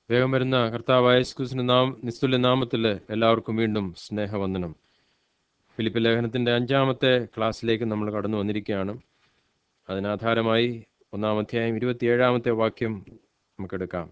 വേഗം വരുന്ന കർത്താവായ യേശുക്രിസ്തുവിന്റെ നാം നിസ്തുല്യ നാമത്തിൽ എല്ലാവർക്കും വീണ്ടും സ്നേഹവന്ദനം ഫിലിപ്പ് ലേഖനത്തിന്റെ അഞ്ചാമത്തെ ക്ലാസ്സിലേക്ക് നമ്മൾ കടന്നു വന്നിരിക്കുകയാണ് അതിനാധാരമായി ഒന്നാം അധ്യായം ഇരുപത്തിയേഴാമത്തെ വാക്യം നമുക്കെടുക്കാം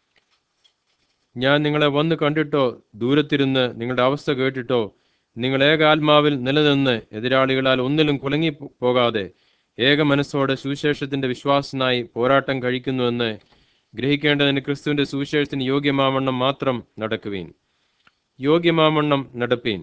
ഞാൻ നിങ്ങളെ വന്ന് കണ്ടിട്ടോ ദൂരത്തിരുന്ന് നിങ്ങളുടെ അവസ്ഥ കേട്ടിട്ടോ നിങ്ങൾ ഏകാത്മാവിൽ നിലനിന്ന് എതിരാളികളാൽ ഒന്നിലും കുലങ്ങി പോ- പോകാതെ ഏക മനസ്സോടെ സുവിശേഷത്തിന്റെ വിശ്വാസനായി പോരാട്ടം കഴിക്കുന്നുവെന്ന് ഗ്രഹിക്കേണ്ടതിന് ക്രിസ്തുവിന്റെ സുവിശേഷത്തിന് യോഗ്യമാവണ്ണം മാത്രം നടക്കുവീൻ യോഗ്യമാവണ്ണം നടപ്പീൻ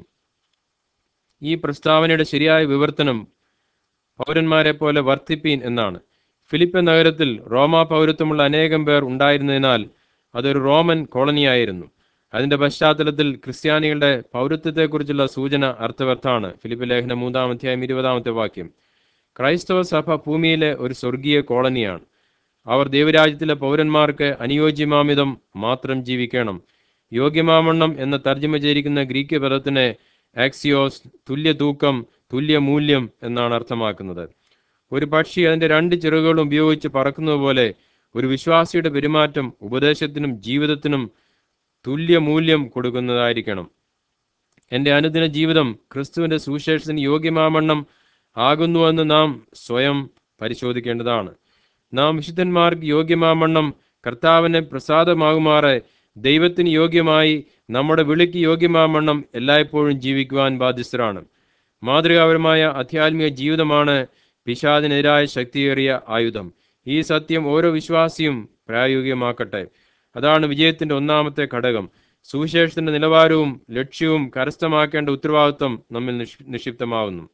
ഈ പ്രസ്താവനയുടെ ശരിയായ വിവർത്തനം പൗരന്മാരെ പോലെ വർത്തിപ്പീൻ എന്നാണ് ഫിലിപ്പ നഗരത്തിൽ റോമാ പൗരത്വമുള്ള അനേകം പേർ ഉണ്ടായിരുന്നതിനാൽ അതൊരു റോമൻ കോളനിയായിരുന്നു അതിന്റെ പശ്ചാത്തലത്തിൽ ക്രിസ്ത്യാനികളുടെ പൗരത്വത്തെക്കുറിച്ചുള്ള സൂചന അർത്ഥവർത്താണ് ഫിലിപ്പ് ലേഖനം മൂന്നാം അധ്യായം ഇരുപതാമത്തെ വാക്യം ക്രൈസ്തവ സഭ ഭൂമിയിലെ ഒരു സ്വർഗീയ കോളനിയാണ് അവർ ദൈവരാജ്യത്തിലെ പൗരന്മാർക്ക് അനുയോജ്യമാമിതം മാത്രം ജീവിക്കണം യോഗ്യമാവണ്ണം എന്ന തർജ്ജമ ചെയ്തിരിക്കുന്ന ഗ്രീക്ക് പദത്തിന് ആക്സിയോസ് തുല്യ തൂക്കം തുല്യ മൂല്യം എന്നാണ് അർത്ഥമാക്കുന്നത് ഒരു പക്ഷി അതിന്റെ രണ്ട് ചിറകുകളും ഉപയോഗിച്ച് പറക്കുന്നത് പോലെ ഒരു വിശ്വാസിയുടെ പെരുമാറ്റം ഉപദേശത്തിനും ജീവിതത്തിനും തുല്യ മൂല്യം കൊടുക്കുന്നതായിരിക്കണം എൻ്റെ അനുദിന ജീവിതം ക്രിസ്തുവിന്റെ സുവിശേഷത്തിന് യോഗ്യമാവണ്ണം ആകുന്നുവെന്ന് നാം സ്വയം പരിശോധിക്കേണ്ടതാണ് നാം വിശുദ്ധന്മാർക്ക് യോഗ്യമാവണ്ണം കർത്താവിനെ പ്രസാദമാകുമാറെ ദൈവത്തിന് യോഗ്യമായി നമ്മുടെ വിളിക്ക് യോഗ്യമാവണ്ണം എല്ലായ്പ്പോഴും ജീവിക്കുവാൻ ബാധ്യസ്ഥരാണ് മാതൃകാപരമായ ആധ്യാത്മിക ജീവിതമാണ് പിശാദിനെതിരായ ശക്തിയേറിയ ആയുധം ഈ സത്യം ഓരോ വിശ്വാസിയും പ്രായോഗികമാക്കട്ടെ അതാണ് വിജയത്തിന്റെ ഒന്നാമത്തെ ഘടകം സുവിശേഷത്തിന്റെ നിലവാരവും ലക്ഷ്യവും കരസ്ഥമാക്കേണ്ട ഉത്തരവാദിത്വം നമ്മിൽ നിക്ഷി- നിക്ഷിപ്തമാവുന്നു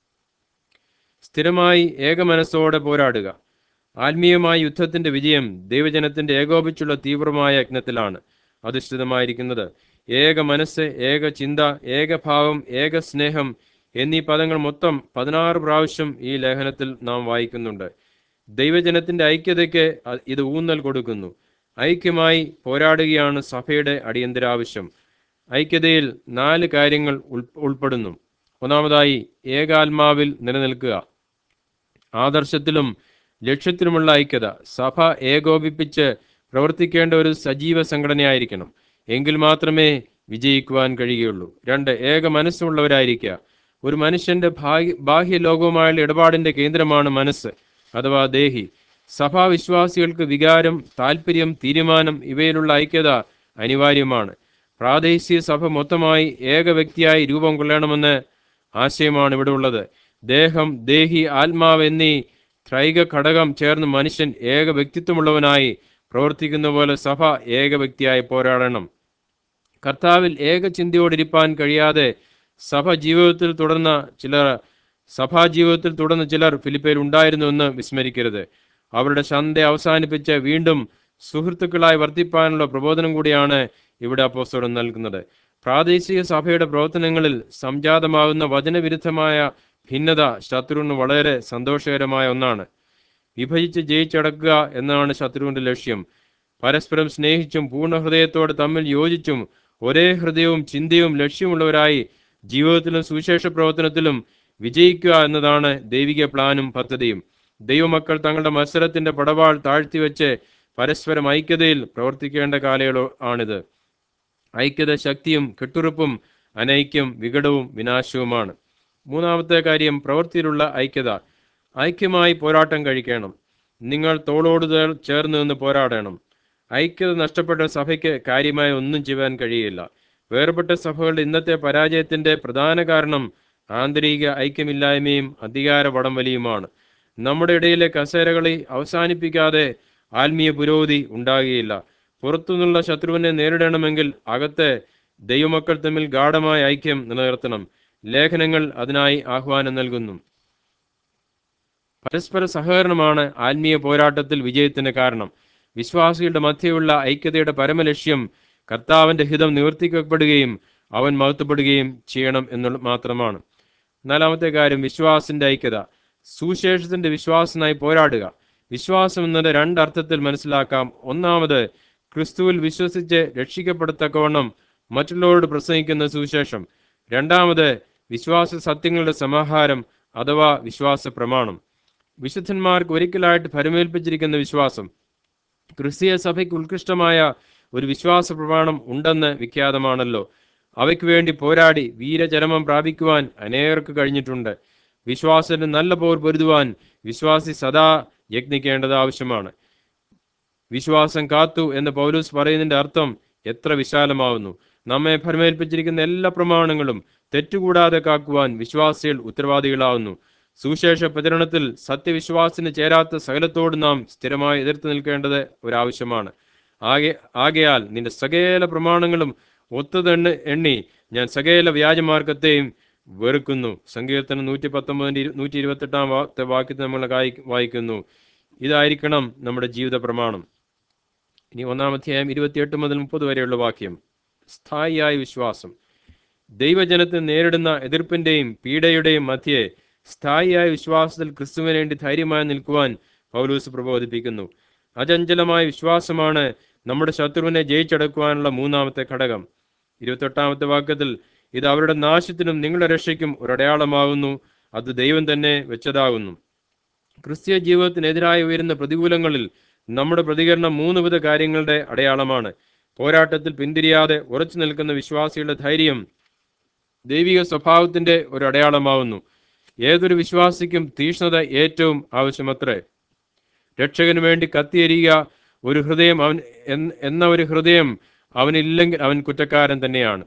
സ്ഥിരമായി ഏകമനസ്സോടെ പോരാടുക ആത്മീയമായ യുദ്ധത്തിന്റെ വിജയം ദൈവജനത്തിന്റെ ഏകോപിച്ചുള്ള തീവ്രമായ യജ്ഞത്തിലാണ് അധിഷ്ഠിതമായിരിക്കുന്നത് ഏക മനസ്സ് ഏക ചിന്ത ഏകഭാവം ഏക സ്നേഹം എന്നീ പദങ്ങൾ മൊത്തം പതിനാറ് പ്രാവശ്യം ഈ ലേഖനത്തിൽ നാം വായിക്കുന്നുണ്ട് ദൈവജനത്തിന്റെ ഐക്യതയ്ക്ക് അ- ഇത് ഊന്നൽ കൊടുക്കുന്നു ഐക്യമായി പോരാടുകയാണ് സഭയുടെ അടിയന്തരാവശ്യം ഐക്യതയിൽ നാല് കാര്യങ്ങൾ ഉൾ- ഉൾപ്പെടുന്നു ഒന്നാമതായി ഏകാത്മാവിൽ നിലനിൽക്കുക ആദർശത്തിലും ലക്ഷ്യത്തിലുമുള്ള ഐക്യത സഭ ഏകോപിപ്പിച്ച് പ്രവർത്തിക്കേണ്ട ഒരു സജീവ സംഘടനയായിരിക്കണം എങ്കിൽ മാത്രമേ വിജയിക്കുവാൻ കഴിയുകയുള്ളൂ രണ്ട് ഏക മനസ്സുള്ളവരായിരിക്കുക ഒരു മനുഷ്യന്റെ ഭാഗ്യ ബാഹ്യ ലോകവുമായുള്ള ഇടപാടിന്റെ കേന്ദ്രമാണ് മനസ്സ് അഥവാ ദേഹി സഭാവിശ്വാസികൾക്ക് വികാരം താല്പര്യം തീരുമാനം ഇവയിലുള്ള ഐക്യത അനിവാര്യമാണ് പ്രാദേശിക സഭ മൊത്തമായി ഏക വ്യക്തിയായി രൂപം കൊള്ളണമെന്ന് ആശയമാണ് ഇവിടെ ഉള്ളത് ദേഹം ദേഹി ആത്മാവ് എന്നീ ത്രൈക ഘടകം ചേർന്ന് മനുഷ്യൻ ഏക വ്യക്തിത്വമുള്ളവനായി പ്രവർത്തിക്കുന്ന പോലെ സഭ ഏക വ്യക്തിയായി പോരാടണം കർത്താവിൽ ഏക ചിന്തയോടിരിപ്പാൻ കഴിയാതെ സഭ ജീവിതത്തിൽ തുടർന്ന ചിലർ സഭാ ജീവിതത്തിൽ തുടർന്ന് ചിലർ ഫിലിപ്പയിൽ ഉണ്ടായിരുന്നുവെന്ന് വിസ്മരിക്കരുത് അവരുടെ ശന്ത അവസാനിപ്പിച്ച് വീണ്ടും സുഹൃത്തുക്കളായി വർത്തിപ്പാനുള്ള പ്രബോധനം കൂടിയാണ് ഇവിടെ അപ്പോസ്തലൻ നൽകുന്നത് പ്രാദേശിക സഭയുടെ പ്രവർത്തനങ്ങളിൽ സംജാതമാകുന്ന വചനവിരുദ്ധമായ ഭിന്നത ശത്രുവിന് വളരെ സന്തോഷകരമായ ഒന്നാണ് വിഭജിച്ച് ജയിച്ചടക്കുക എന്നതാണ് ശത്രുവിന്റെ ലക്ഷ്യം പരസ്പരം സ്നേഹിച്ചും പൂർണ്ണ ഹൃദയത്തോടെ തമ്മിൽ യോജിച്ചും ഒരേ ഹൃദയവും ചിന്തയും ലക്ഷ്യമുള്ളവരായി ജീവിതത്തിലും സുവിശേഷ പ്രവർത്തനത്തിലും വിജയിക്കുക എന്നതാണ് ദൈവിക പ്ലാനും പദ്ധതിയും ദൈവമക്കൾ തങ്ങളുടെ മത്സരത്തിന്റെ പടവാൾ താഴ്ത്തിവെച്ച് പരസ്പരം ഐക്യതയിൽ പ്രവർത്തിക്കേണ്ട കാലയളവ് ആണിത് ഐക്യത ശക്തിയും കെട്ടുറപ്പും അനൈക്യം വികടവും വിനാശവുമാണ് മൂന്നാമത്തെ കാര്യം പ്രവൃത്തിയിലുള്ള ഐക്യത ഐക്യമായി പോരാട്ടം കഴിക്കണം നിങ്ങൾ തോളോട് തോൾ ചേർന്ന് നിന്ന് പോരാടണം ഐക്യത നഷ്ടപ്പെട്ട സഭയ്ക്ക് കാര്യമായി ഒന്നും ചെയ്യാൻ കഴിയില്ല വേർപെട്ട സഭകളുടെ ഇന്നത്തെ പരാജയത്തിന്റെ പ്രധാന കാരണം ആന്തരിക ഐക്യമില്ലായ്മയും അധികാര വടംവലിയുമാണ് നമ്മുടെ ഇടയിലെ കസേരകളി അവസാനിപ്പിക്കാതെ ആത്മീയ പുരോഗതി ഉണ്ടാകുകയില്ല പുറത്തുനിന്നുള്ള ശത്രുവിനെ നേരിടണമെങ്കിൽ അകത്തെ ദൈവമക്കൾ തമ്മിൽ ഗാഠമായ ഐക്യം നിലനിർത്തണം ലേഖനങ്ങൾ അതിനായി ആഹ്വാനം നൽകുന്നു പരസ്പര സഹകരണമാണ് ആത്മീയ പോരാട്ടത്തിൽ വിജയത്തിന് കാരണം വിശ്വാസികളുടെ മധ്യയുള്ള ഐക്യതയുടെ പരമലക്ഷ്യം കർത്താവിന്റെ ഹിതം നിവർത്തിക്കപ്പെടുകയും അവൻ മഹത്വപ്പെടുകയും ചെയ്യണം എന്നുള്ള മാത്രമാണ് നാലാമത്തെ കാര്യം വിശ്വാസിന്റെ ഐക്യത സുശേഷത്തിന്റെ വിശ്വാസനായി പോരാടുക വിശ്വാസം എന്നത് രണ്ടർത്ഥത്തിൽ മനസ്സിലാക്കാം ഒന്നാമത് ക്രിസ്തുവിൽ വിശ്വസിച്ച് രക്ഷിക്കപ്പെടത്തക്കവണ്ണം മറ്റുള്ളവരോട് പ്രസംഗിക്കുന്ന സുവിശേഷം രണ്ടാമത് വിശ്വാസ സത്യങ്ങളുടെ സമാഹാരം അഥവാ വിശ്വാസ പ്രമാണം വിശുദ്ധന്മാർക്ക് ഒരിക്കലായിട്ട് ഫലമേൽപ്പിച്ചിരിക്കുന്ന വിശ്വാസം ക്രിസ്തീയ സഭയ്ക്ക് ഉത്കൃഷ്ടമായ ഒരു വിശ്വാസ പ്രമാണം ഉണ്ടെന്ന് വിഖ്യാതമാണല്ലോ അവയ്ക്ക് വേണ്ടി പോരാടി വീരചരമം പ്രാപിക്കുവാൻ അനേകർക്ക് കഴിഞ്ഞിട്ടുണ്ട് വിശ്വാസത്തിന് നല്ല പോർ പൊരുതുവാൻ വിശ്വാസി സദാ യത്നിക്കേണ്ടത് ആവശ്യമാണ് വിശ്വാസം കാത്തു എന്ന് പൗലൂസ് പറയുന്നതിന്റെ അർത്ഥം എത്ര വിശാലമാവുന്നു നമ്മെ ഫലമേൽപ്പിച്ചിരിക്കുന്ന എല്ലാ പ്രമാണങ്ങളും തെറ്റുകൂടാതെ കാക്കുവാൻ വിശ്വാസികൾ ഉത്തരവാദികളാവുന്നു സുവിശേഷ പ്രചരണത്തിൽ സത്യവിശ്വാസത്തിന് ചേരാത്ത സകലത്തോട് നാം സ്ഥിരമായി എതിർത്ത് നിൽക്കേണ്ടത് ഒരാവശ്യമാണ് ആകെ ആകയാൽ നിന്റെ സകല പ്രമാണങ്ങളും ഒത്തുതണ്ണ് എണ്ണി ഞാൻ സകല വ്യാജമാർഗത്തെയും വെറുക്കുന്നു സങ്കീർത്തനം നൂറ്റി പത്തൊമ്പതിന്റെ ഇരു- നൂറ്റി ഇരുപത്തെട്ടാം വാ- വാക്യത്തിൽ നമ്മൾ കായി- വായിക്കുന്നു ഇതായിരിക്കണം നമ്മുടെ ജീവിത പ്രമാണം ഇനി ഒന്നാം അധ്യായം ഇരുപത്തിയെട്ട് മുതൽ മുപ്പത് വരെയുള്ള വാക്യം സ്ഥായിയായ വിശ്വാസം ദൈവജനത്തെ നേരിടുന്ന എതിർപ്പിന്റെയും പീഡയുടെയും മധ്യേ സ്ഥായിയായ വിശ്വാസത്തിൽ ക്രിസ്തുവിന് വേണ്ടി ധൈര്യമായി നിൽക്കുവാൻ പൗലൂസ് പ്രബോധിപ്പിക്കുന്നു അചഞ്ചലമായ വിശ്വാസമാണ് നമ്മുടെ ശത്രുവിനെ ജയിച്ചടക്കുവാനുള്ള മൂന്നാമത്തെ ഘടകം ഇരുപത്തെട്ടാമത്തെ വാക്യത്തിൽ ഇത് അവരുടെ നാശത്തിനും നിങ്ങളുടെ രക്ഷയ്ക്കും ഒരടയാളമാകുന്നു അത് ദൈവം തന്നെ വെച്ചതാകുന്നു ക്രിസ്തീയ ജീവിതത്തിനെതിരായി ഉയരുന്ന പ്രതികൂലങ്ങളിൽ നമ്മുടെ പ്രതികരണം മൂന്ന് വിധ കാര്യങ്ങളുടെ അടയാളമാണ് പോരാട്ടത്തിൽ പിന്തിരിയാതെ ഉറച്ചു നിൽക്കുന്ന വിശ്വാസിയുടെ ധൈര്യം ദൈവിക സ്വഭാവത്തിന്റെ ഒരു അടയാളമാവുന്നു ഏതൊരു വിശ്വാസിക്കും തീക്ഷ്ണത ഏറ്റവും ആവശ്യമത്രേ രക്ഷകന് വേണ്ടി കത്തിയെരിയുക ഒരു ഹൃദയം അവൻ എന്ന- എന്ന ഒരു ഹൃദയം അവനില്ലെങ്കിൽ അവൻ കുറ്റക്കാരൻ തന്നെയാണ്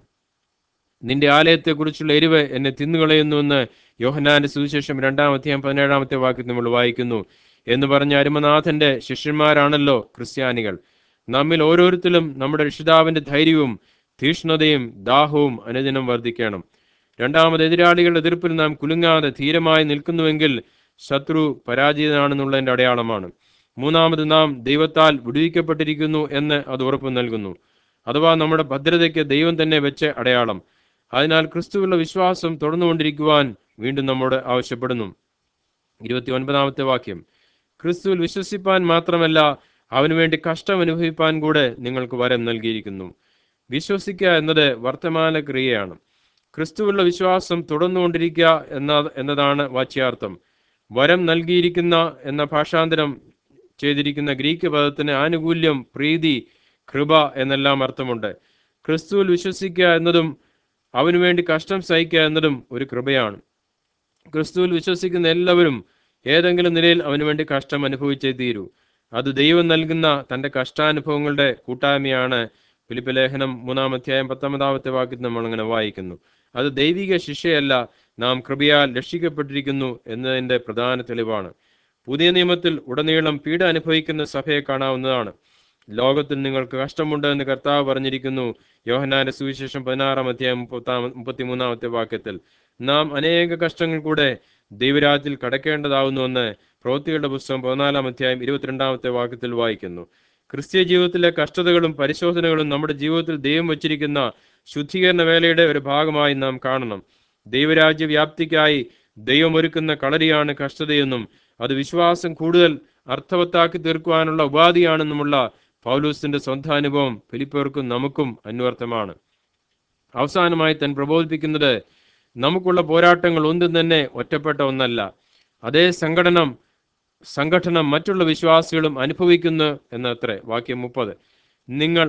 നിന്റെ ആലയത്തെക്കുറിച്ചുള്ള എരിവ് എന്നെ തിന്നുകളയുന്നുവെന്ന് യോഹന്നാന്റെ സുവിശേഷം രണ്ടാം അധ്യായം പതിനേഴാമത്തെ വാക്യം നമ്മൾ വായിക്കുന്നു എന്ന് പറഞ്ഞ അരുമനാഥന്റെ ശിഷ്യന്മാരാണല്ലോ ക്രിസ്ത്യാനികൾ നമ്മിൽ ഓരോരുത്തരും നമ്മുടെ രക്ഷിതാവിന്റെ ധൈര്യവും തീക്ഷ്ണതയും ദാഹവും അനുദിനം വർദ്ധിക്കണം രണ്ടാമത് എതിരാളികളുടെ എതിർപ്പിൽ നാം കുലുങ്ങാതെ ധീരമായി നിൽക്കുന്നുവെങ്കിൽ ശത്രു പരാജിതനാണെന്നുള്ളതിന്റെ അടയാളമാണ് മൂന്നാമത് നാം ദൈവത്താൽ വിടുവിക്കപ്പെട്ടിരിക്കുന്നു എന്ന് അത് ഉറപ്പു നൽകുന്നു അഥവാ നമ്മുടെ ഭദ്രതയ്ക്ക് ദൈവം തന്നെ വെച്ച അടയാളം അതിനാൽ ക്രിസ്തുവിലുള്ള വിശ്വാസം തുടർന്നുകൊണ്ടിരിക്കുവാൻ വീണ്ടും നമ്മോട് ആവശ്യപ്പെടുന്നു ഇരുപത്തി ഒൻപതാമത്തെ വാക്യം ക്രിസ്തുവിൽ വിശ്വസിപ്പാൻ മാത്രമല്ല അവനു വേണ്ടി കഷ്ടം അനുഭവിപ്പാൻ കൂടെ നിങ്ങൾക്ക് വരം നൽകിയിരിക്കുന്നു വിശ്വസിക്കുക എന്നത് വർത്തമാന ക്രിയയാണ് ക്രിസ്തുവിലുള്ള വിശ്വാസം തുടർന്നുകൊണ്ടിരിക്കുക എന്ന എന്നതാണ് വാച്യാർത്ഥം വരം നൽകിയിരിക്കുന്ന എന്ന ഭാഷാന്തരം ചെയ്തിരിക്കുന്ന ഗ്രീക്ക് പദത്തിന് ആനുകൂല്യം പ്രീതി കൃപ എന്നെല്ലാം അർത്ഥമുണ്ട് ക്രിസ്തുവിൽ വിശ്വസിക്കുക എന്നതും അവനു വേണ്ടി കഷ്ടം സഹിക്കുക എന്നതും ഒരു കൃപയാണ് ക്രിസ്തുവിൽ വിശ്വസിക്കുന്ന എല്ലാവരും ഏതെങ്കിലും നിലയിൽ അവനു വേണ്ടി കഷ്ടം അനുഭവിച്ചേ തീരൂ അത് ദൈവം നൽകുന്ന തന്റെ കഷ്ടാനുഭവങ്ങളുടെ കൂട്ടായ്മയാണ് ഫിലിപ്പ് ലേഖനം മൂന്നാം അധ്യായം പത്തൊമ്പതാമത്തെ വാക്യത്തിൽ നമ്മൾ അങ്ങനെ വായിക്കുന്നു അത് ദൈവിക ശിക്ഷയല്ല നാം കൃപയാൽ രക്ഷിക്കപ്പെട്ടിരിക്കുന്നു എന്നതിന്റെ പ്രധാന തെളിവാണ് പുതിയ നിയമത്തിൽ ഉടനീളം പീഡ അനുഭവിക്കുന്ന സഭയെ കാണാവുന്നതാണ് ലോകത്തിൽ നിങ്ങൾക്ക് കഷ്ടമുണ്ട് എന്ന് കർത്താവ് പറഞ്ഞിരിക്കുന്നു യോഹനാന്റെ സുവിശേഷം പതിനാറാം അധ്യായം മുപ്പത്താം മുപ്പത്തിമൂന്നാമത്തെ വാക്യത്തിൽ നാം അനേക കഷ്ടങ്ങൾ കൂടെ ദൈവരാജ്യത്തിൽ കടക്കേണ്ടതാവുന്നുവെന്ന് പ്രവൃത്തികളുടെ പുസ്തകം പതിനാലാം അധ്യായം ഇരുപത്തിരണ്ടാമത്തെ വാക്യത്തിൽ വായിക്കുന്നു ക്രിസ്തീയ ജീവിതത്തിലെ കഷ്ടതകളും പരിശോധനകളും നമ്മുടെ ജീവിതത്തിൽ ദൈവം വച്ചിരിക്കുന്ന ശുദ്ധീകരണ വേലയുടെ ഒരു ഭാഗമായി നാം കാണണം ദൈവരാജ്യ വ്യാപ്തിക്കായി ദൈവം ഒരുക്കുന്ന കളരിയാണ് കഷ്ടതയെന്നും അത് വിശ്വാസം കൂടുതൽ അർത്ഥവത്താക്കി തീർക്കുവാനുള്ള ഉപാധിയാണെന്നുമുള്ള പൗലൂസിന്റെ സ്വന്തം അനുഭവം ഫിലിപ്പേർക്കും നമുക്കും അന്വർത്ഥമാണ് അവസാനമായി താൻ പ്രബോധിപ്പിക്കുന്നത് നമുക്കുള്ള പോരാട്ടങ്ങൾ ഒന്നും തന്നെ ഒറ്റപ്പെട്ട ഒന്നല്ല അതേ സംഘടനം സംഘടനം മറ്റുള്ള വിശ്വാസികളും അനുഭവിക്കുന്നു എന്നത്രേ വാക്യം മുപ്പത് നിങ്ങൾ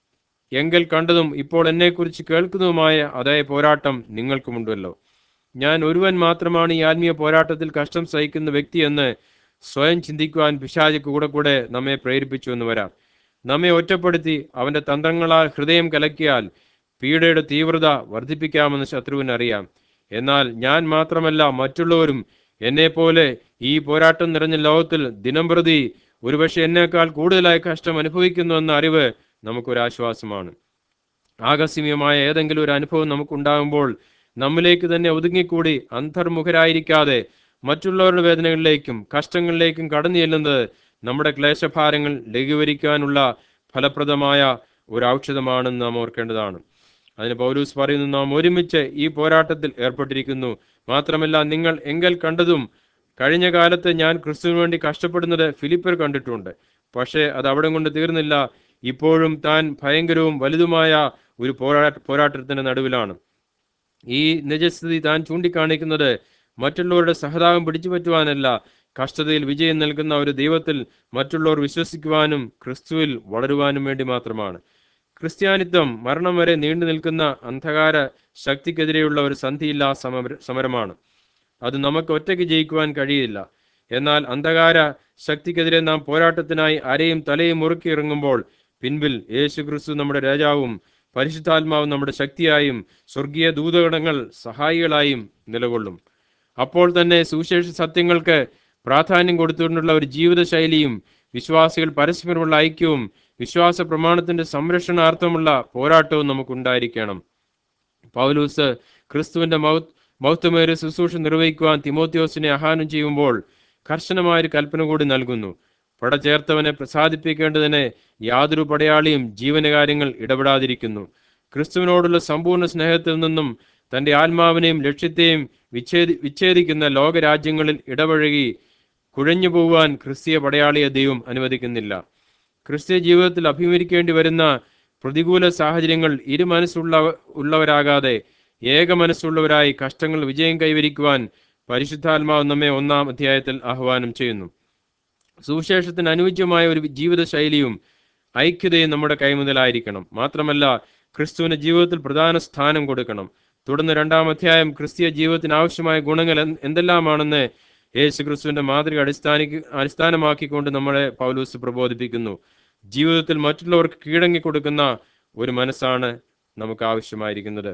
എങ്കിൽ കണ്ടതും ഇപ്പോൾ എന്നെക്കുറിച്ച് കേൾക്കുന്നതുമായ അതേ പോരാട്ടം നിങ്ങൾക്കുമുണ്ടല്ലോ ഞാൻ ഒരുവൻ മാത്രമാണ് ഈ ആത്മീയ പോരാട്ടത്തിൽ കഷ്ടം സഹിക്കുന്ന വ്യക്തിയെന്ന് സ്വയം ചിന്തിക്കുവാൻ പിശാച് കൂടെ കൂടെ നമ്മെ പ്രേരിപ്പിച്ചു എന്ന് വരാം നമ്മെ ഒറ്റപ്പെടുത്തി അവന്റെ തന്ത്രങ്ങളാൽ ഹൃദയം കലക്കിയാൽ പീഡയുടെ തീവ്രത വർദ്ധിപ്പിക്കാമെന്ന് ശത്രുവിന് അറിയാം എന്നാൽ ഞാൻ മാത്രമല്ല മറ്റുള്ളവരും എന്നെപ്പോലെ ഈ പോരാട്ടം നിറഞ്ഞ ലോകത്തിൽ ദിനംപ്രതി ഒരുപക്ഷെ എന്നേക്കാൾ കൂടുതലായി കഷ്ടം അനുഭവിക്കുന്നു എന്ന അറിവ് നമുക്കൊരാശ്വാസമാണ് ആകസ്മികമായ ഏതെങ്കിലും ഒരു അനുഭവം നമുക്കുണ്ടാകുമ്പോൾ നമ്മിലേക്ക് തന്നെ ഒതുങ്ങിക്കൂടി അന്തർമുഖരായിരിക്കാതെ മറ്റുള്ളവരുടെ വേദനകളിലേക്കും കഷ്ടങ്ങളിലേക്കും കടന്നു ചെല്ലുന്നത് നമ്മുടെ ക്ലേശഭാരങ്ങൾ ലഘൂകരിക്കാനുള്ള ഫലപ്രദമായ ഒരു ഔഷധമാണെന്ന് നാം ഓർക്കേണ്ടതാണ് അതിന് പൗലൂസ് പറയുന്നു നാം ഒരുമിച്ച് ഈ പോരാട്ടത്തിൽ ഏർപ്പെട്ടിരിക്കുന്നു മാത്രമല്ല നിങ്ങൾ എങ്കൽ കണ്ടതും കഴിഞ്ഞ കാലത്ത് ഞാൻ ക്രിസ്തുവിന് വേണ്ടി കഷ്ടപ്പെടുന്നത് ഫിലിപ്പർ കണ്ടിട്ടുണ്ട് പക്ഷേ അത് അവിടെ കൊണ്ട് തീർന്നില്ല ഇപ്പോഴും താൻ ഭയങ്കരവും വലുതുമായ ഒരു പോരാ പോരാട്ടത്തിന്റെ നടുവിലാണ് ഈ നിജസ്ഥിതി താൻ ചൂണ്ടിക്കാണിക്കുന്നത് മറ്റുള്ളവരുടെ സഹതാപം പിടിച്ചു പറ്റുവാനല്ല കഷ്ടതയിൽ വിജയം നൽകുന്ന ഒരു ദൈവത്തിൽ മറ്റുള്ളവർ വിശ്വസിക്കുവാനും ക്രിസ്തുവിൽ വളരുവാനും വേണ്ടി മാത്രമാണ് ക്രിസ്ത്യാനിത്വം മരണം വരെ നീണ്ടു നിൽക്കുന്ന അന്ധകാര ശക്തിക്കെതിരെയുള്ള ഒരു സന്ധിയില്ലാ സമര സമരമാണ് അത് നമുക്ക് ഒറ്റയ്ക്ക് ജയിക്കുവാൻ കഴിയില്ല എന്നാൽ അന്ധകാര ശക്തിക്കെതിരെ നാം പോരാട്ടത്തിനായി അരയും തലയും മുറുക്കി ഇറങ്ങുമ്പോൾ പിൻപിൽ യേശു ക്രിസ്തു നമ്മുടെ രാജാവും പരിശുദ്ധാത്മാവും നമ്മുടെ ശക്തിയായും സ്വർഗീയ ദൂതഗണങ്ങൾ സഹായികളായും നിലകൊള്ളും അപ്പോൾ തന്നെ സുവിശേഷ സത്യങ്ങൾക്ക് പ്രാധാന്യം കൊടുത്തുകൊണ്ടുള്ള ഒരു ജീവിതശൈലിയും വിശ്വാസികൾ പരസ്പരമുള്ള ഐക്യവും വിശ്വാസ പ്രമാണത്തിന്റെ സംരക്ഷണാർത്ഥമുള്ള പോരാട്ടവും നമുക്കുണ്ടായിരിക്കണം പൗലൂസ് ക്രിസ്തുവിന്റെ മൗത്ത് മൗത്തമേറിയ ശുശ്രൂഷ നിർവഹിക്കുവാൻ തിമോത്യോസിനെ ആഹ്വാനം ചെയ്യുമ്പോൾ കർശനമായൊരു കൽപ്പന കൂടി നൽകുന്നു പട ചേർത്തവനെ പ്രസാദിപ്പിക്കേണ്ടതിന് യാതൊരു പടയാളിയും ജീവനകാര്യങ്ങൾ ഇടപെടാതിരിക്കുന്നു ക്രിസ്തുവിനോടുള്ള സമ്പൂർണ്ണ സ്നേഹത്തിൽ നിന്നും തന്റെ ആത്മാവിനെയും ലക്ഷ്യത്തെയും വിച്ഛേദി വിച്ഛേദിക്കുന്ന ലോകരാജ്യങ്ങളിൽ ഇടപഴകി കുഴഞ്ഞു പോകുവാൻ ക്രിസ്തീയ പടയാളിയെ ദൈവം അനുവദിക്കുന്നില്ല ക്രിസ്തീയ ജീവിതത്തിൽ അഭിമുഖീകരിക്കേണ്ടി വരുന്ന പ്രതികൂല സാഹചര്യങ്ങൾ ഇരു മനസ്സുള്ള ഉള്ളവരാകാതെ ഏക മനസ്സുള്ളവരായി കഷ്ടങ്ങൾ വിജയം കൈവരിക്കുവാൻ പരിശുദ്ധാത്മാവ് നമ്മെ ഒന്നാം അധ്യായത്തിൽ ആഹ്വാനം ചെയ്യുന്നു സുവിശേഷത്തിന് അനുയോജ്യമായ ഒരു ജീവിത ശൈലിയും ഐക്യതയും നമ്മുടെ കൈമുതലായിരിക്കണം മാത്രമല്ല ക്രിസ്തുവിന്റെ ജീവിതത്തിൽ പ്രധാന സ്ഥാനം കൊടുക്കണം തുടർന്ന് രണ്ടാം അധ്യായം ക്രിസ്തീയ ജീവിതത്തിന് ആവശ്യമായ ഗുണങ്ങൾ എന്ത് എന്തെല്ലാമാണെന്ന് യേശു ക്രിസ്തുവിന്റെ മാതൃക അടിസ്ഥാനിക്ക് അടിസ്ഥാനമാക്കിക്കൊണ്ട് നമ്മളെ പൗലൂസ് പ്രബോധിപ്പിക്കുന്നു ജീവിതത്തിൽ മറ്റുള്ളവർക്ക് കീഴടങ്ങി കൊടുക്കുന്ന ഒരു മനസ്സാണ് നമുക്ക് ആവശ്യമായിരിക്കുന്നത്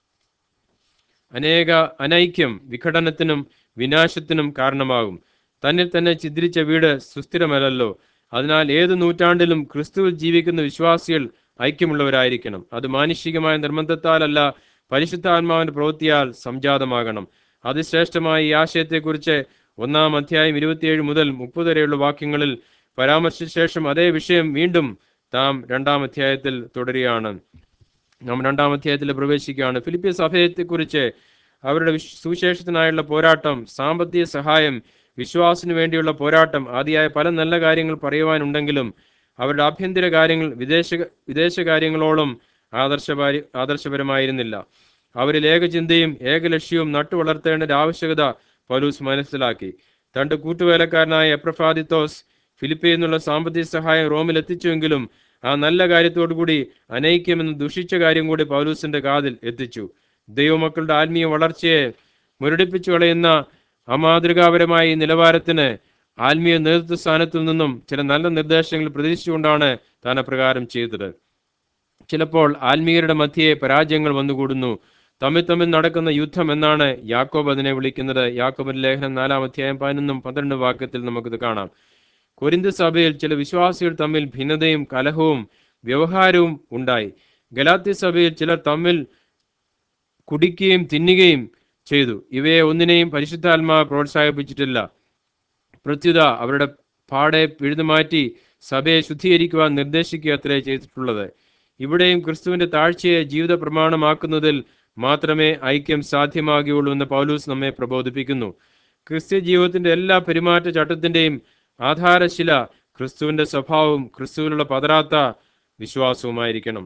അനേക അനൈക്യം വിഘടനത്തിനും വിനാശത്തിനും കാരണമാകും തന്നിൽ തന്നെ ചിദ്രിച്ച വീട് സുസ്ഥിരമല്ലല്ലോ അതിനാൽ ഏത് നൂറ്റാണ്ടിലും ക്രിസ്തുവിൽ ജീവിക്കുന്ന വിശ്വാസികൾ ഐക്യമുള്ളവരായിരിക്കണം അത് മാനുഷികമായ നിർബന്ധത്താലല്ല പരിശുദ്ധാത്മാവിന്റെ പ്രവൃത്തിയാൽ സംജാതമാകണം അതിശ്രേഷ്ഠമായ ഈ ആശയത്തെക്കുറിച്ച് ഒന്നാം അധ്യായം ഇരുപത്തിയേഴ് മുതൽ മുപ്പത് വരെയുള്ള വാക്യങ്ങളിൽ പരാമർശിച്ച ശേഷം അതേ വിഷയം വീണ്ടും താം രണ്ടാം അധ്യായത്തിൽ തുടരുകയാണ് നാം രണ്ടാം അധ്യായത്തിൽ പ്രവേശിക്കുകയാണ് ഫിലിപ്പിയ സഭയെക്കുറിച്ച് അവരുടെ വിശ്- സുവിശേഷത്തിനായുള്ള പോരാട്ടം സാമ്പത്തിക സഹായം വിശ്വാസത്തിന് വേണ്ടിയുള്ള പോരാട്ടം ആദിയായ പല നല്ല കാര്യങ്ങൾ പറയുവാനുണ്ടെങ്കിലും അവരുടെ ആഭ്യന്തര കാര്യങ്ങൾ വിദേശ വിദേശ കാര്യങ്ങളോളം ആദർശപാരി ആദർശപരമായിരുന്നില്ല അവരിൽ ഏകചിന്തയും ഏകലക്ഷ്യവും നട്ടുവളർത്തേണ്ട ഒരു ആവശ്യകത പൗലൂസ് മനസ്സിലാക്കി തന്റെ കൂട്ടുവേലക്കാരനായ എപ്രഫാദിത്തോസ് ഫിലിപ്പിയിൽ നിന്നുള്ള സാമ്പത്തിക സഹായം റോമിൽ എത്തിച്ചുവെങ്കിലും ആ നല്ല കാര്യത്തോടുകൂടി അനൈക്യമെന്ന് ദുഷിച്ച കാര്യം കൂടി പൗലൂസിന്റെ കാതിൽ എത്തിച്ചു ദൈവമക്കളുടെ ആത്മീയ വളർച്ചയെ മുരടിപ്പിച്ചു കളയുന്ന അമാതൃകാപരമായ ഈ നിലവാരത്തിന് ആത്മീയ നേതൃത്വ സ്ഥാനത്തിൽ നിന്നും ചില നല്ല നിർദ്ദേശങ്ങൾ പ്രതീക്ഷിച്ചുകൊണ്ടാണ് താൻ അപ്രകാരം ചെയ്തത് ചിലപ്പോൾ ആത്മീയരുടെ മധ്യയെ പരാജയങ്ങൾ വന്നുകൂടുന്നു തമ്മിൽ തമ്മിൽ നടക്കുന്ന യുദ്ധം എന്നാണ് യാക്കോബ് അതിനെ വിളിക്കുന്നത് യാക്കോബിന്റെ ലേഖനം നാലാം അധ്യായം പതിനൊന്നും പന്ത്രണ്ട് വാക്യത്തിൽ നമുക്കിത് കാണാം കൊരിന്ത സഭയിൽ ചില വിശ്വാസികൾ തമ്മിൽ ഭിന്നതയും കലഹവും വ്യവഹാരവും ഉണ്ടായി ഗലാത്യ സഭയിൽ ചിലർ തമ്മിൽ കുടിക്കുകയും തിന്നുകയും ചെയ്തു ഇവയെ ഒന്നിനെയും പരിശുദ്ധാത്മാവ് പ്രോത്സാഹിപ്പിച്ചിട്ടില്ല പ്രത്യുത അവരുടെ പാടെ പിഴുതുമാറ്റി സഭയെ ശുദ്ധീകരിക്കുവാൻ നിർദ്ദേശിക്കുക അത്രേ ചെയ്തിട്ടുള്ളത് ഇവിടെയും ക്രിസ്തുവിന്റെ താഴ്ചയെ ജീവിത പ്രമാണമാക്കുന്നതിൽ മാത്രമേ ഐക്യം സാധ്യമാകുകയുള്ളൂ എന്ന് പൗലൂസ് നമ്മെ പ്രബോധിപ്പിക്കുന്നു ക്രിസ്ത്യ ജീവിതത്തിന്റെ എല്ലാ പെരുമാറ്റ ചട്ടത്തിന്റെയും ആധാരശില ക്രിസ്തുവിന്റെ സ്വഭാവവും ക്രിസ്തുവിലുള്ള പതറാത്ത വിശ്വാസവുമായിരിക്കണം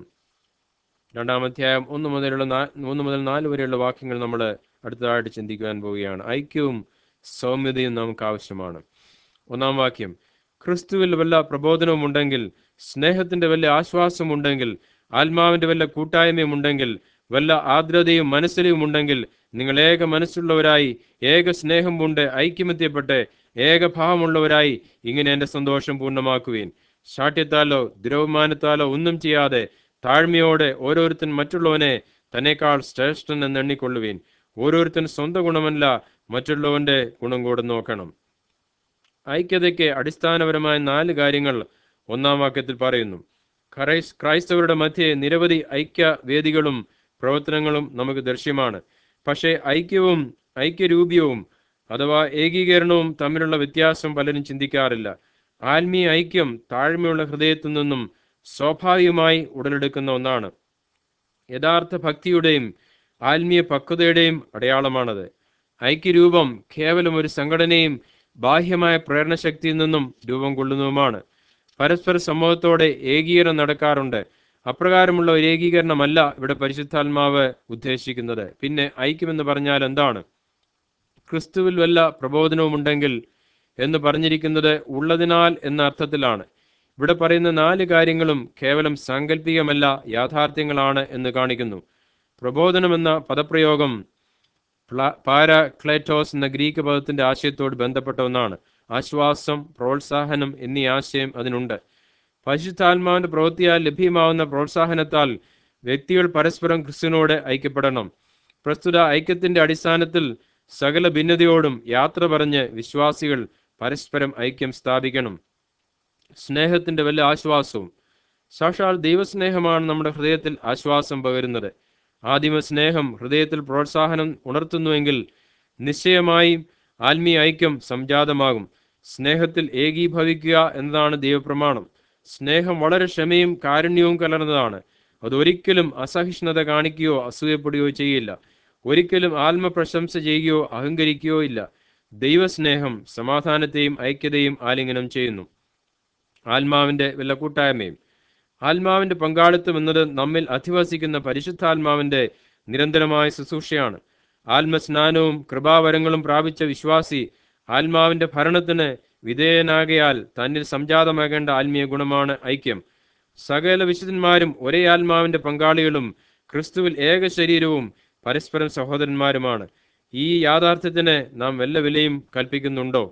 രണ്ടാം അധ്യായം ഒന്ന് മുതലുള്ള നാ- ഒന്ന് മുതൽ നാല് വരെയുള്ള വാക്യങ്ങൾ നമ്മൾ അടുത്തതായിട്ട് ചിന്തിക്കുവാൻ പോവുകയാണ് ഐക്യവും സൗമ്യതയും നമുക്ക് ആവശ്യമാണ് ഒന്നാം വാക്യം ക്രിസ്തുവിൽ വല്ല പ്രബോധനവും ഉണ്ടെങ്കിൽ സ്നേഹത്തിന്റെ വല്ല ആശ്വാസവും ഉണ്ടെങ്കിൽ ആത്മാവിന്റെ വല്ല കൂട്ടായ്മയും ഉണ്ടെങ്കിൽ വല്ല ആർദ്രതയും മനസ്സിലും ഉണ്ടെങ്കിൽ നിങ്ങൾ ഏക മനസ്സുള്ളവരായി ഏക സ്നേഹം കൊണ്ട് ഐക്യമത്യപ്പെട്ട് ഏകഭാവമുള്ളവരായി ഇങ്ങനെ എന്റെ സന്തോഷം പൂർണ്ണമാക്കുവീൻ ശാഠ്യത്താലോ ദ്രവമാനത്താലോ ഒന്നും ചെയ്യാതെ താഴ്മയോടെ ഓരോരുത്തൻ മറ്റുള്ളവനെ തന്നെക്കാൾ ശ്രേഷ്ഠൻ എന്ന് എണ്ണിക്കൊള്ളുവീൻ ഓരോരുത്തൻ സ്വന്തം ഗുണമല്ല മറ്റുള്ളവന്റെ ഗുണം കൂടെ നോക്കണം ഐക്യതയ്ക്ക് അടിസ്ഥാനപരമായ നാല് കാര്യങ്ങൾ ഒന്നാം വാക്യത്തിൽ പറയുന്നു ക്രൈസ് ക്രൈസ്തവരുടെ മധ്യേ നിരവധി ഐക്യ വേദികളും പ്രവർത്തനങ്ങളും നമുക്ക് ദൃശ്യമാണ് പക്ഷേ ഐക്യവും ഐക്യരൂപ്യവും അഥവാ ഏകീകരണവും തമ്മിലുള്ള വ്യത്യാസം പലരും ചിന്തിക്കാറില്ല ആത്മീയ ഐക്യം താഴ്മയുള്ള ഹൃദയത്തിൽ നിന്നും സ്വാഭാവികമായി ഉടലെടുക്കുന്ന ഒന്നാണ് യഥാർത്ഥ ഭക്തിയുടെയും ആത്മീയ പക്വതയുടെയും അടയാളമാണത് ഐക്യരൂപം കേവലം ഒരു സംഘടനയും ബാഹ്യമായ പ്രേരണശക്തിയിൽ നിന്നും രൂപം കൊള്ളുന്നതുമാണ് പരസ്പര സമ്മതത്തോടെ ഏകീകരണം നടക്കാറുണ്ട് അപ്രകാരമുള്ള ഒരു ഏകീകരണമല്ല ഇവിടെ പരിശുദ്ധാത്മാവ് ഉദ്ദേശിക്കുന്നത് പിന്നെ ഐക്യമെന്ന് പറഞ്ഞാൽ എന്താണ് ക്രിസ്തുവിൽ വല്ല പ്രബോധനവും ഉണ്ടെങ്കിൽ എന്ന് പറഞ്ഞിരിക്കുന്നത് ഉള്ളതിനാൽ എന്ന അർത്ഥത്തിലാണ് ഇവിടെ പറയുന്ന നാല് കാര്യങ്ങളും കേവലം സാങ്കല്പികമല്ല യാഥാർത്ഥ്യങ്ങളാണ് എന്ന് കാണിക്കുന്നു പ്രബോധനം എന്ന പദപ്രയോഗം പ്ല- പാരാക്ലേറ്റോസ് എന്ന ഗ്രീക്ക് പദത്തിന്റെ ആശയത്തോട് ബന്ധപ്പെട്ട ഒന്നാണ് ആശ്വാസം പ്രോത്സാഹനം എന്നീ ആശയം അതിനുണ്ട് പരിശുദ്ധാത്മാവിന്റെ പ്രവൃത്തിയാൽ ലഭ്യമാവുന്ന പ്രോത്സാഹനത്താൽ വ്യക്തികൾ പരസ്പരം ക്രിസ്തുവിനോട് ഐക്യപ്പെടണം പ്രസ്തുത ഐക്യത്തിന്റെ അടിസ്ഥാനത്തിൽ സകല ഭിന്നതയോടും യാത്ര പറഞ്ഞ് വിശ്വാസികൾ പരസ്പരം ഐക്യം സ്ഥാപിക്കണം സ്നേഹത്തിന്റെ വല്ല ആശ്വാസവും സാക്ഷാൽ ദൈവസ്നേഹമാണ് നമ്മുടെ ഹൃദയത്തിൽ ആശ്വാസം പകരുന്നത് ആദിമ സ്നേഹം ഹൃദയത്തിൽ പ്രോത്സാഹനം ഉണർത്തുന്നുവെങ്കിൽ നിശ്ചയമായും ആത്മീയ ഐക്യം സംജാതമാകും സ്നേഹത്തിൽ ഏകീഭവിക്കുക എന്നതാണ് ദൈവപ്രമാണം സ്നേഹം വളരെ ക്ഷമയും കാരുണ്യവും കലർന്നതാണ് അതൊരിക്കലും അസഹിഷ്ണുത കാണിക്കുകയോ അസൂയപ്പെടുകയോ ചെയ്യില്ല ഒരിക്കലും ആത്മപ്രശംസ ചെയ്യുകയോ അഹങ്കരിക്കുകയോ ഇല്ല ദൈവസ്നേഹം സമാധാനത്തെയും ഐക്യതയും ആലിംഗനം ചെയ്യുന്നു ആത്മാവിന്റെ വല്ല കൂട്ടായ്മയും ആത്മാവിന്റെ പങ്കാളിത്തം എന്നത് നമ്മിൽ അധിവസിക്കുന്ന പരിശുദ്ധാത്മാവിന്റെ നിരന്തരമായ ശുശ്രൂഷയാണ് ആത്മസ്നാനവും കൃപാവരങ്ങളും പ്രാപിച്ച വിശ്വാസി ആത്മാവിന്റെ ഭരണത്തിന് വിധേയനാകയാൽ തന്നിൽ സംജാതമാകേണ്ട ആത്മീയ ഗുണമാണ് ഐക്യം സകല വിശുദ്ധന്മാരും ഒരേ ആത്മാവിന്റെ പങ്കാളികളും ക്രിസ്തുവിൽ ഏക ശരീരവും പരസ്പരം സഹോദരന്മാരുമാണ് ഈ യാഥാർത്ഥ്യത്തിന് നാം വല്ല വിലയും കൽപ്പിക്കുന്നുണ്ടോ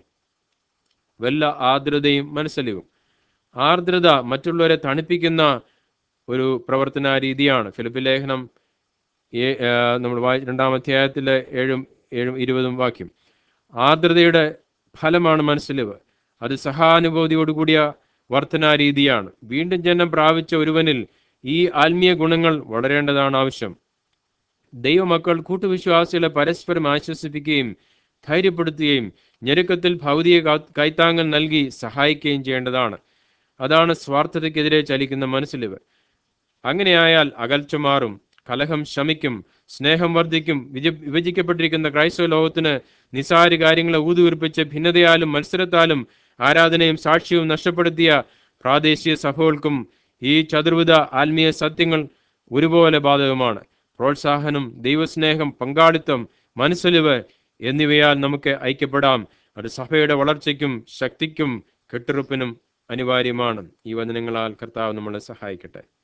വല്ല ആർദ്രതയും മനസ്സലിവും ആർദ്രത മറ്റുള്ളവരെ തണുപ്പിക്കുന്ന ഒരു പ്രവർത്തന രീതിയാണ് ഫിലിപ്പ് ലേഖനം ഏ- ആ, നമ്മൾ വായി രണ്ടാം അധ്യായത്തിലെ ഏഴും ഏഴും ഇരുപതും വാക്യം ആർദ്രതയുടെ ഫലമാണ് മനസ്സിലിവ് അത് സഹാനുഭൂതിയോടുകൂടിയ വർധനാ രീതിയാണ് വീണ്ടും ജന്മം പ്രാപിച്ച ഒരുവനിൽ ഈ ആത്മീയ ഗുണങ്ങൾ വളരേണ്ടതാണ് ആവശ്യം ദൈവമക്കൾ കൂട്ടുവിശ്വാസികളെ പരസ്പരം ആശ്വസിപ്പിക്കുകയും ധൈര്യപ്പെടുത്തുകയും ഞെരുക്കത്തിൽ ഭൗതിക കാ- കൈത്താങ്ങൽ നൽകി സഹായിക്കുകയും ചെയ്യേണ്ടതാണ് അതാണ് സ്വാർത്ഥതയ്ക്കെതിരെ ചലിക്കുന്ന മനസ്സിലിവ് അങ്ങനെയായാൽ അകൽച്ച മാറും കലഹം ശമിക്കും സ്നേഹം വർദ്ധിക്കും വിജ വിഭജിക്കപ്പെട്ടിരിക്കുന്ന ക്രൈസ്തവ ലോകത്തിന് നിസാര കാര്യങ്ങളെ ഊതുവീർപ്പിച്ച് ഭിന്നതയാലും മത്സരത്താലും ആരാധനയും സാക്ഷ്യവും നഷ്ടപ്പെടുത്തിയ പ്രാദേശിക സഭകൾക്കും ഈ ചതുർവിധ ആത്മീയ സത്യങ്ങൾ ഒരുപോലെ ബാധകമാണ് പ്രോത്സാഹനം ദൈവസ്നേഹം പങ്കാളിത്തം മനസ്സലിവ് എന്നിവയാൽ നമുക്ക് ഐക്യപ്പെടാം അത് സഭയുടെ വളർച്ചയ്ക്കും ശക്തിക്കും കെട്ടുറപ്പിനും അനിവാര്യമാണ് ഈ വചനങ്ങളാൽ കർത്താവ് നമ്മളെ സഹായിക്കട്ടെ